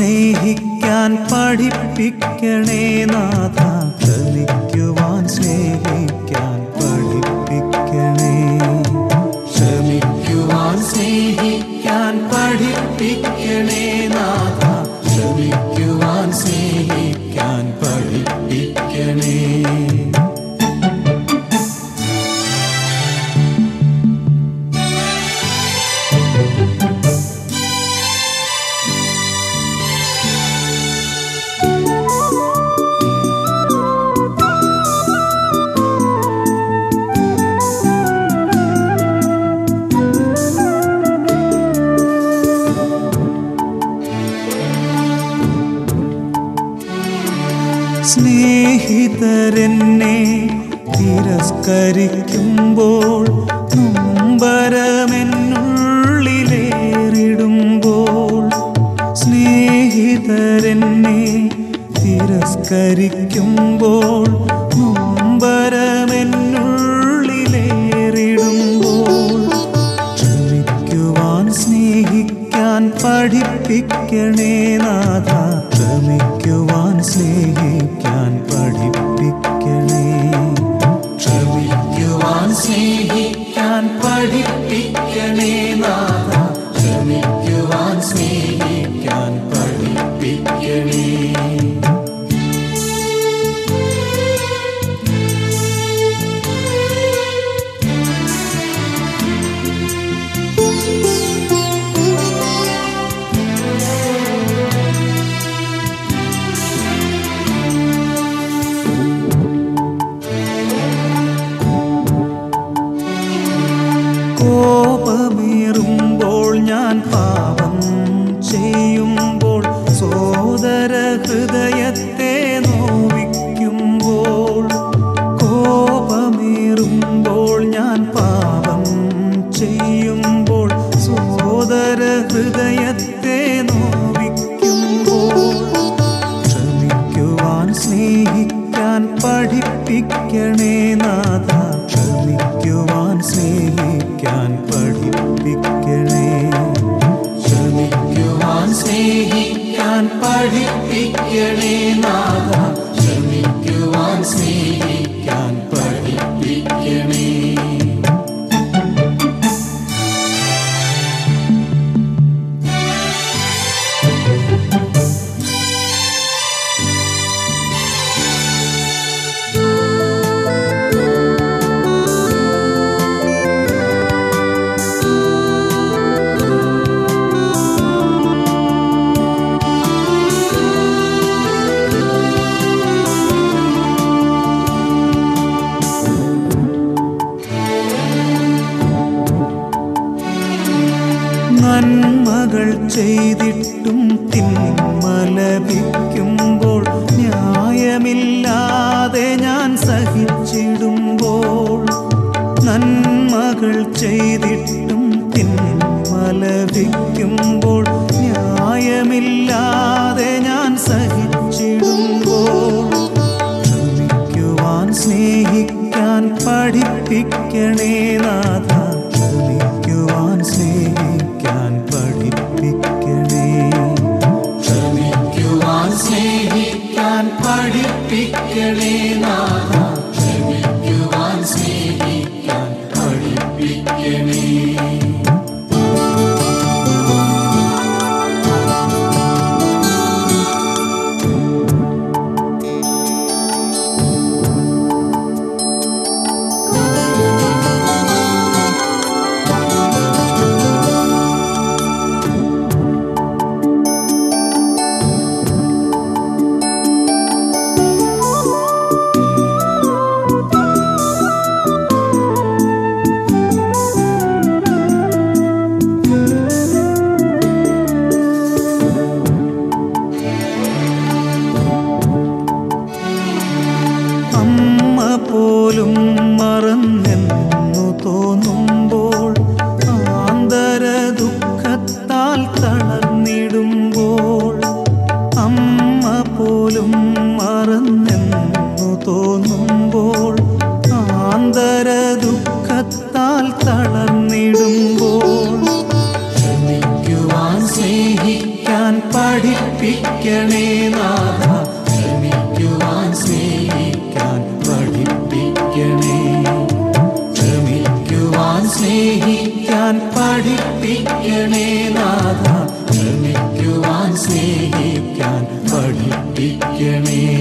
സ്നേഹിക്കാൻ പഠിപ്പിക്കണേ നാഥ ക്ഷമിക്കുവാൻ സ്നേഹിക്കാൻ പഠിപ്പിക്കണേ ക്ഷമിക്കുവാൻ സ്നേഹിക്കാൻ പഠിപ്പിക്കണേ നാഥ ക്ഷമിക്കുവാൻ സ്നേഹിക്കാൻ പഠിപ്പിക്കണേ സ്നേഹിതരെന്നെ തിരസ്കരിക്കുമ്പോൾ നൊമ്പരമെന്നുള്ളിലേറിടുമ്പോൾ സ്നേഹിതരെന്നെ തിരസ്കരിക്കുമ്പോൾ നൊമ്പരമെന്നുള്ളിലേറിടുമ്പോൾ ക്ഷമിക്കുവാൻ സ്നേഹിക്കാൻ പഠിപ്പിക്കണേ നാഥ ക്ഷമിക്കുവാൻ സ്നേഹിക്കാൻ പഠിപ്പിക്കണേ ക്ഷമിക്കുവാൻ സ്നേഹിക്കാൻ പഠിപ്പിക്കണേ നാഥ ക്ഷമിക്കുവാൻ സ്നേഹിക്കാൻ പഠിപ്പിക്കണേ കോപമേറുമ്പോൾ ഞാൻ പാപം ചെയ്യുമ്പോൾ സോദര ഹൃദയത്തെ നോവിക്കുമ്പോൾ കോപമേറുമ്പോൾ ഞാൻ പാപം ചെയ്യുമ്പോൾ സോദര ഹൃദയത്തെ നോവിക്കുമ്പോൾ ക്ഷമിക്കുവാൻ സ്നേഹിക്കാൻ പഠിപ്പിക്കണേ നാഥ ക്ഷമിക്കുവാൻ സ്നേഹിക്കാൻ പഠിപ്പിക്കണേ ക്ഷമിക്കുവാൻ സ്നേഹിക്കാൻ പഠിപ്പിക്കണേ നാഥ ക്ഷമിക്കുവാൻ സ്നേഹിക്കാൻ പഠിപ്പിക്കണേ നന്മകൾ ചെയ്തിട്ടും തിന്മ ലഭിക്കുമ്പോൾ ന്യായമില്ലാതെ ഞാൻ സഹിച്ചിടുമ്പോൾ നന്മകൾ ചെയ്തിട്ടും തിന്മ ലഭിക്കുമ്പോൾ ന്യായമില്ലാതെ ഞാൻ സഹിച്ചിടുമ്പോൾ ക്ഷമിക്കുവാൻ സ്നേഹിക്കാൻ പഠിപ്പിക്കണേ നാഥ ക്ഷമിക്കുവാൻ സ്നേഹിക്കാൻ പഠിപ്പിക്കണേ ക്ഷമിക്കുവാൻ സ്നേഹിക്കാൻ പഠിപ്പിക്കണേ നാഥ ക്ഷമിക്കുവാൻ സ്നേഹിക്കാൻ പഠിപ്പിക്കണേ സ്നേഹിക്കാൻ പഠിപ്പിക്കണേ നാഥ ക്ഷമിക്കുവാൻ സ്നേഹിക്കാൻ പഠിപ്പിക്കണേ